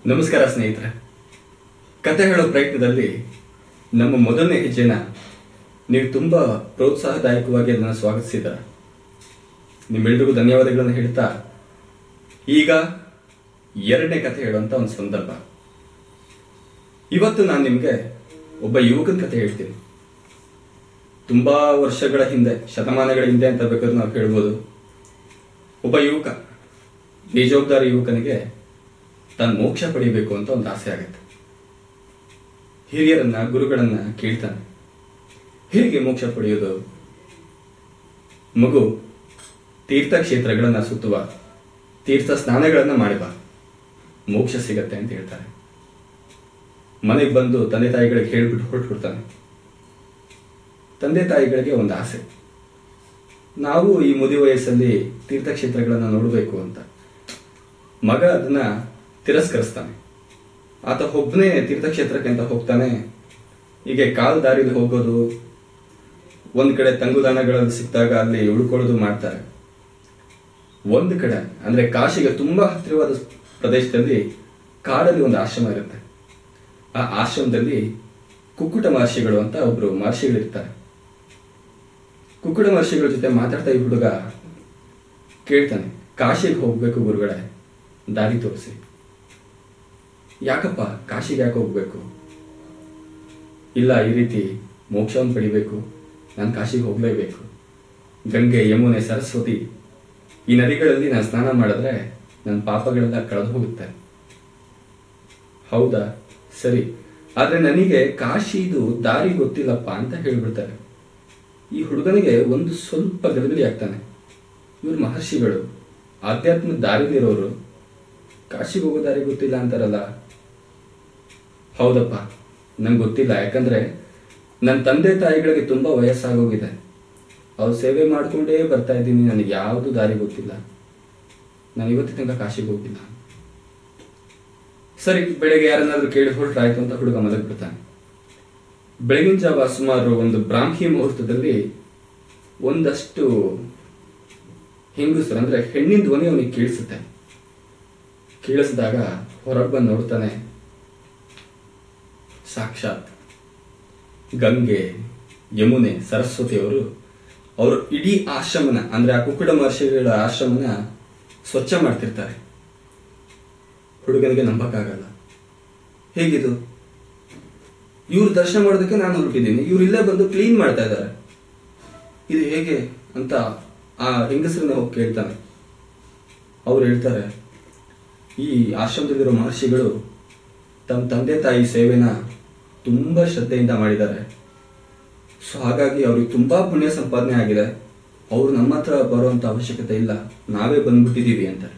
ನಮಸ್ಕಾರ ಸ್ನೇಹಿತರೆ ಕತೆ ಹೇಳೋ ಪ್ರಯತ್ನದಲ್ಲಿ ನಮ್ಮ ಮೊದಲನೇ ಹೆಜ್ಜೆನ ನೀವು ತುಂಬ ಪ್ರೋತ್ಸಾಹದಾಯಕವಾಗಿ ಅದನ್ನು ಸ್ವಾಗತಿಸಿದ ನಿಮ್ಮೆಲ್ರಿಗೂ ಧನ್ಯವಾದಗಳನ್ನು ಹೇಳ್ತಾ ಈಗ ಎರಡನೇ ಕತೆ ಹೇಳುವಂಥ ಒಂದು ಸಂದರ್ಭ ಇವತ್ತು ನಾನು ನಿಮಗೆ ಒಬ್ಬ ಯುವಕನ ಕತೆ ಹೇಳ್ತೀನಿ ತುಂಬಾ ವರ್ಷಗಳ ಹಿಂದೆ ಶತಮಾನಗಳ ಹಿಂದೆ ಅಂತ ಬೇಕಾದ್ರೆ ನಾವು ಹೇಳ್ಬೋದು ಒಬ್ಬ ಯುವಕ ಬೇಜವಾಬ್ದಾರಿ ಯುವಕನಿಗೆ ತಾನು ಮೋಕ್ಷ ಪಡಿಬೇಕು ಅಂತ ಒಂದು ಆಸೆ ಆಗುತ್ತೆ ಹಿರಿಯರನ್ನ ಗುರುಗಳನ್ನ ಕೇಳ್ತಾನೆ ಹೇಗೆ ಮೋಕ್ಷ ಪಡೆಯೋದು ಮಗು ತೀರ್ಥಕ್ಷೇತ್ರಗಳನ್ನ ಸುತ್ತುವ ತೀರ್ಥ ಸ್ನಾನಗಳನ್ನ ಮಾಡಿಬ ಮೋಕ್ಷ ಸಿಗತ್ತೆ ಅಂತ ಹೇಳ್ತಾರೆ ಮನೆಗೆ ಬಂದು ತಂದೆ ತಾಯಿಗಳಿಗೆ ಹೇಳ್ಬಿಟ್ಟು ಹೊರಟ್ಬಿಡ್ತಾನೆ ತಂದೆ ತಾಯಿಗಳಿಗೆ ಒಂದು ಆಸೆ ನಾವು ಈ ಮುದಿ ವಯಸ್ಸಲ್ಲಿ ತೀರ್ಥಕ್ಷೇತ್ರಗಳನ್ನ ನೋಡಬೇಕು ಅಂತ ಮಗ ಅದನ್ನ ತಿರಸ್ಕರಿಸ್ತಾನೆ ಆತ ಒಬ್ಬನೇ ತೀರ್ಥಕ್ಷೇತ್ರಕ್ಕೆ ಅಂತ ಹೋಗ್ತಾನೆ ಹೀಗೆ ಕಾಲು ದಾರಿಲಿ ಹೋಗೋದು ಒಂದ್ ಕಡೆ ತಂಗುದಾಣಗಳಲ್ಲಿ ಸಿಕ್ಕಿದಾಗ ಅಲ್ಲಿ ಉಳ್ಕೊಳ್ಳೋದು ಮಾಡ್ತಾರೆ ಒಂದು ಕಡೆ ಅಂದ್ರೆ ಕಾಶಿಗೆ ತುಂಬಾ ಹತ್ತಿರವಾದ ಪ್ರದೇಶದಲ್ಲಿ ಕಾಡಲ್ಲಿ ಒಂದು ಆಶ್ರಮ ಇರುತ್ತೆ ಆ ಆಶ್ರಮದಲ್ಲಿ ಕುಕ್ಕುಟ ಮಹರ್ಷಿಗಳು ಅಂತ ಒಬ್ರು ಮಹರ್ಷಿಗಳಿರ್ತಾರೆ ಕುಕ್ಕುಟ ಮಹರ್ಷಿಗಳ ಜೊತೆ ಮಾತಾಡ್ತಾ ಈ ಹುಡುಗ ಕೇಳ್ತಾನೆ ಕಾಶಿಗೆ ಹೋಗ್ಬೇಕು ಗುರುಗಳೇ ದಾರಿ ತೋರಿಸಿ ಯಾಕಪ್ಪ ಕಾಶಿಗೆ ಯಾಕೆ ಹೋಗ್ಬೇಕು ಇಲ್ಲ ಈ ರೀತಿ ಮೋಕ್ಷವನ್ನು ಪಡಿಬೇಕು ನಾನು ಕಾಶಿಗೆ ಹೋಗ್ಲೇಬೇಕು ಗಂಗೆ ಯಮುನೆ ಸರಸ್ವತಿ ಈ ನದಿಗಳಲ್ಲಿ ನಾನು ಸ್ನಾನ ಮಾಡಿದ್ರೆ ನನ್ನ ಪಾಪಗಳೆಲ್ಲ ಕಳೆದು ಹೋಗುತ್ತೆ ಹೌದಾ ಸರಿ ಆದ್ರೆ ನನಗೆ ಕಾಶಿದು ದಾರಿ ಗೊತ್ತಿಲ್ಲಪ್ಪ ಅಂತ ಹೇಳ್ಬಿಡ್ತಾರೆ ಈ ಹುಡುಗನಿಗೆ ಒಂದು ಸ್ವಲ್ಪ ಗಲಿಬಿಲಿ ಆಗ್ತಾನೆ ಇವ್ರು ಮಹರ್ಷಿಗಳು ಆಧ್ಯಾತ್ಮಿಕ ದಾರಿಲಿರೋರು ಕಾಶಿಗೆ ಹೋಗೋ ದಾರಿ ಗೊತ್ತಿಲ್ಲ ಅಂತಾರಲ್ಲ ಹೌದಪ್ಪ ನಂಗೆ ಗೊತ್ತಿಲ್ಲ ಯಾಕಂದ್ರೆ ನನ್ನ ತಂದೆ ತಾಯಿಗಳಿಗೆ ತುಂಬಾ ವಯಸ್ಸಾಗೋಗಿದೆ ಅವ್ರು ಸೇವೆ ಮಾಡ್ಕೊಂಡೇ ಬರ್ತಾ ಇದ್ದೀನಿ ನನಗೆ ಯಾವುದು ದಾರಿ ಗೊತ್ತಿಲ್ಲ ನಾನು ಇವತ್ತಿನ ತನಕ ಕಾಶಿಗೆ ಹೋಗಿಲ್ಲ ಸರಿ ಬೆಳಗ್ಗೆ ಯಾರನ್ನಾದ್ರೂ ಕೇಳಿ ಹೊರಟ್ರಾಯ್ತು ಅಂತ ಹುಡುಗ ಮಲಗ್ಬಿಡ್ತಾನೆ ಬೆಳಗಿನ ಜಾವ ಸುಮಾರು ಒಂದು ಬ್ರಾಹ್ಮಿ ಮುಹೂರ್ತದಲ್ಲಿ ಒಂದಷ್ಟು ಹೆಂಗಸರು ಅಂದ್ರೆ ಹೆಣ್ಣಿನ ಧ್ವನಿ ಅವನಿಗೆ ಕೇಳಿಸುತ್ತೆ ಕೇಳಿಸಿದಾಗ ಹೊರಗೆ ಬಂದು ನೋಡ್ತಾನೆ ಸಾಕ್ಷಾತ್ ಗಂಗೆ ಯಮುನೆ ಸರಸ್ವತಿ ಅವರು ಅವರು ಇಡೀ ಆಶ್ರಮನ ಅಂದ್ರೆ ಆ ಕುಕ್ಕುಡ ಮಹರ್ಷಿಗಳ ಆಶ್ರಮನ ಸ್ವಚ್ಛ ಮಾಡ್ತಿರ್ತಾರೆ ಹುಡುಗನಿಗೆ ನಂಬಕ್ಕಾಗಲ್ಲ ಹೇಗಿದು ಇವ್ರ ದರ್ಶನ ಮಾಡೋದಕ್ಕೆ ನಾನು ಹೊರಟಿದ್ದೀನಿ ಇವ್ರು ಇಲ್ಲೇ ಬಂದು ಕ್ಲೀನ್ ಮಾಡ್ತಾ ಇದ್ದಾರೆ ಇದು ಹೇಗೆ ಅಂತ ಆ ಹೆಂಗಸರನ್ನ ಹೋಗಿ ಕೇಳ್ತಾನೆ ಅವ್ರು ಹೇಳ್ತಾರೆ ಈ ಆಶ್ರಮದಲ್ಲಿರೋ ಮಹರ್ಷಿಗಳು ತಮ್ಮ ತಂದೆ ತಾಯಿ ಸೇವೆನ ತುಂಬಾ ಶ್ರದ್ಧೆಯಿಂದ ಮಾಡಿದ್ದಾರೆ ಸೊ ಹಾಗಾಗಿ ಅವ್ರಿಗೆ ತುಂಬಾ ಪುಣ್ಯ ಸಂಪಾದನೆ ಆಗಿದೆ ಅವ್ರು ನಮ್ಮ ಹತ್ರ ಬರುವಂತ ಅವಶ್ಯಕತೆ ಇಲ್ಲ ನಾವೇ ಬಂದ್ಬಿಟ್ಟಿದೀವಿ ಅಂತಾರೆ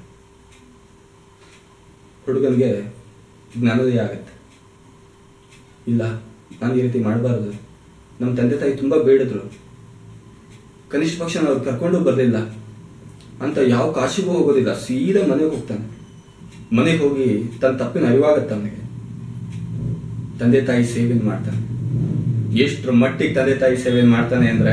ಹುಡುಗನಿಗೆ ಜ್ಞಾನೋದಯ ಆಗತ್ತೆ ಇಲ್ಲ ನಾನು ಈ ರೀತಿ ಮಾಡಬಾರದು ನಮ್ಮ ತಂದೆ ತಾಯಿ ತುಂಬಾ ಬೇಡಿದ್ರು ಕನಿಷ್ಠ ಪಕ್ಷ ಅವ್ರು ಕರ್ಕೊಂಡು ಬರಲಿಲ್ಲ ಅಂತ ಯಾವ ಕಾಶಿಗೂ ಹೋಗೋದಿಲ್ಲ ಸೀದಾ ಮನೆಗೆ ಹೋಗ್ತಾನೆ ಮನೆಗೆ ಹೋಗಿ ತನ್ನ ತಪ್ಪಿನ ಅರಿವಾಗತ್ತೆ ಅವನಿಗೆ ತಂದೆ ತಾಯಿ ಸೇವೆ ಮಾಡ್ತಾನೆ ಎಷ್ಟ್ರ ಮಟ್ಟಿಗೆ ತಂದೆ ತಾಯಿ ಸೇವೆ ಮಾಡ್ತಾನೆ ಅಂದ್ರೆ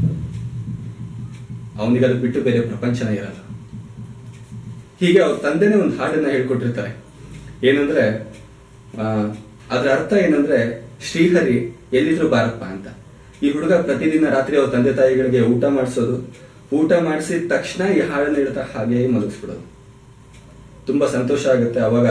ಅವನಿಗೆ ಅದು ಬಿಟ್ಟು ಬೇರೆ ಪ್ರಪಂಚನೇ ಇರಲ್ಲ ಹೀಗೆ ಅವ್ರ ತಂದೆನೇ ಒಂದು ಹಾಡನ್ನ ಹೇಳ್ಕೊಟ್ಟಿರ್ತಾರೆ ಏನಂದ್ರೆ ಆ, ಅದ್ರ ಅರ್ಥ ಏನಂದ್ರೆ ಶ್ರೀಹರಿ ಎಲ್ಲಿದ್ರು ಬಾರಪ್ಪ ಅಂತ ಈ ಹುಡುಗ ಪ್ರತಿದಿನ ರಾತ್ರಿ ಅವ್ರ ತಂದೆ ತಾಯಿಗಳಿಗೆ ಊಟ ಮಾಡಿಸೋದು ಊಟ ಮಾಡಿಸಿದ ತಕ್ಷಣ ಈ ಹಾಡನ್ನ ಹೇಳ್ತಾ ಹಾಗೆ ಮಲಗಿಸ್ಬಿಡೋದು ತುಂಬಾ ಸಂತೋಷ ಆಗುತ್ತೆ ಅವಾಗ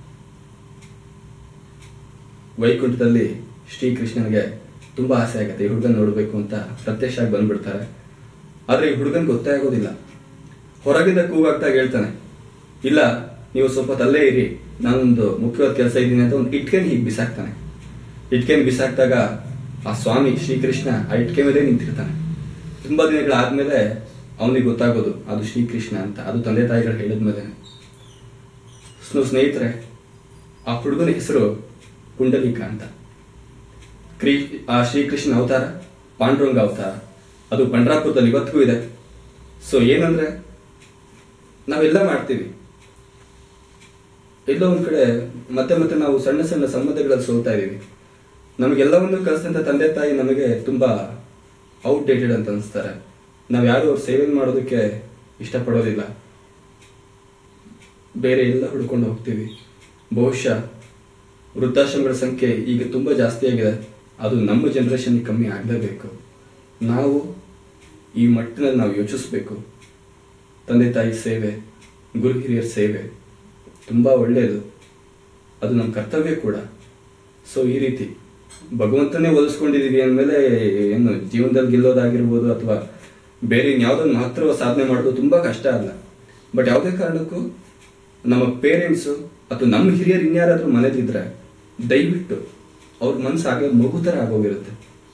ವೈಕುಂಠದಲ್ಲಿ ಶ್ರೀಕೃಷ್ಣನಿಗೆ ತುಂಬಾ ಆಸೆ ಆಗುತ್ತೆ ಈ ಹುಡುಗನ್ ನೋಡ್ಬೇಕು ಅಂತ ಪ್ರತ್ಯಕ್ಷ ಆಗಿ ಬಂದ್ಬಿಡ್ತಾರೆ ಆದ್ರೆ ಈ ಹುಡುಗನ್ ಗೊತ್ತೇ ಆಗೋದಿಲ್ಲ ಹೊರಗಿಂದ ಕೂಗಾಗ್ತಾ ಹೇಳ್ತಾನೆ ಇಲ್ಲ ನೀವು ಸ್ವಲ್ಪ ತಲ್ಲೇ ಇರಿ ನಾನೊಂದು ಮುಖ್ಯವಾದ ಕೆಲಸ ಇದ್ದೀನಿ ಅಂತ ಒಂದು ಇಟ್ಕೆನ್ ಹೀಗೆ ಬಿಸಾಕ್ತಾನೆ ಇಟ್ಕೆನ್ ಬಿಸಾಕ್ದಾಗ ಆ ಸ್ವಾಮಿ ಶ್ರೀಕೃಷ್ಣ ಆ ಇಟ್ಕೆ ಮೇಲೆ ನಿಂತಿರ್ತಾನೆ ತುಂಬಾ ದಿನಗಳಾದ್ಮೇಲೆ ಅವನಿಗೆ ಗೊತ್ತಾಗೋದು ಅದು ಶ್ರೀಕೃಷ್ಣ ಅಂತ ಅದು ತಂದೆ ತಾಯಿಗಳು ಹೇಳಿದ್ಮೇಲೆ ಸ್ನೇಹಿತರೆ ಆ ಹುಡುಗನ ಹೆಸರು ಪುಂಡಲೀಕ ಅಂತ ಕ್ರೀ ಆ ಶ್ರೀಕೃಷ್ಣ ಅವತಾರ ಪಾಂಡುರಂಗ ಅವತಾರ ಅದು ಪಂಡ್ರಾಪುರದಲ್ಲಿ ಇವತ್ತಿಗೂ ಇದೆ ಸೊ ಏನಂದ್ರೆ ನಾವೆಲ್ಲ ಮಾಡ್ತೀವಿ ಎಲ್ಲೋ ಒಂದ್ ಕಡೆ ಮತ್ತೆ ಮತ್ತೆ ನಾವು ಸಣ್ಣ ಸಣ್ಣ ಸಂಬಂಧಗಳಲ್ಲಿ ಸೋಲ್ತಾ ಇದೀವಿ ನಮಗೆಲ್ಲವನ್ನು ಕಲಿಸಿದಂತ ತಂದೆ ತಾಯಿ ನಮಗೆ ತುಂಬಾ ಔಟ್ಡೇಟೆಡ್ ಅಂತ ಅನಿಸ್ತಾರೆ ನಾವು ಯಾರು ಅವ್ರ ಸೇವೆ ಮಾಡೋದಕ್ಕೆ ಇಷ್ಟಪಡೋದಿಲ್ಲ ಬೇರೆ ಎಲ್ಲ ಹುಡ್ಕೊಂಡು ಹೋಗ್ತೀವಿ ಬಹುಶಃ ವೃದ್ಧಾಶ್ರಮಗಳ ಸಂಖ್ಯೆ ಈಗ ತುಂಬ ಜಾಸ್ತಿ ಆಗಿದೆ ಅದು ನಮ್ಮ ಜನ್ರೇಷನ್ಗೆ ಕಮ್ಮಿ ಆಗಲೇಬೇಕು ನಾವು ಈ ಮಟ್ಟಿನಲ್ಲಿ ನಾವು ಯೋಚಿಸ್ಬೇಕು ತಂದೆ ತಾಯಿ ಸೇವೆ ಗುರು ಹಿರಿಯರ ಸೇವೆ ತುಂಬ ಒಳ್ಳೆಯದು ಅದು ನಮ್ಮ ಕರ್ತವ್ಯ ಕೂಡ ಸೊ ಈ ರೀತಿ ಭಗವಂತನೇ ಒಲಿಸ್ಕೊಂಡಿದ್ದೀವಿ ಅಂದಮೇಲೆ ಏನು ಜೀವನದಲ್ಲಿ ಗೆಲ್ಲೋದಾಗಿರ್ಬೋದು ಅಥವಾ ಬೇರೆ ಇನ್ಯಾವುದೊಂದು ಮಹತ್ವ ಸಾಧನೆ ಮಾಡೋದು ತುಂಬ ಕಷ್ಟ ಅಲ್ಲ ಬಟ್ ಯಾವುದೇ ಕಾರಣಕ್ಕೂ ನಮ್ಮ ಪೇರೆಂಟ್ಸು ಅಥವಾ ನಮ್ಮ ಹಿರಿಯರು ಇನ್ಯಾರಾದ್ರೂ ಮನೇಲಿದ್ರೆ ದಯವಿಟ್ಟು ಅವ್ರ ಮನಸ್ಸು ಆಗಲೇ ಮಗು ಥರ ಆಗೋಗಿರುತ್ತೆ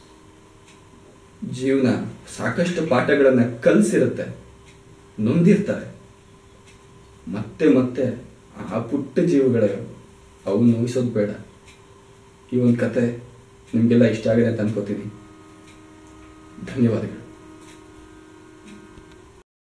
ಜೀವನ ಸಾಕಷ್ಟು ಪಾಠಗಳನ್ನು ಕಲಿಸಿರುತ್ತೆ ನೊಂದಿರ್ತಾರೆ ಮತ್ತೆ ಮತ್ತೆ ಆ ಪುಟ್ಟ ಜೀವಗಳ ಅವು ನೋಯಿಸೋದು ಬೇಡ ಈ ಒಂದು ಕತೆ ನಿಮಗೆಲ್ಲ ಇಷ್ಟ ಆಗಿದೆ ಅಂತ ಅನ್ಕೋತೀನಿ ಧನ್ಯವಾದಗಳು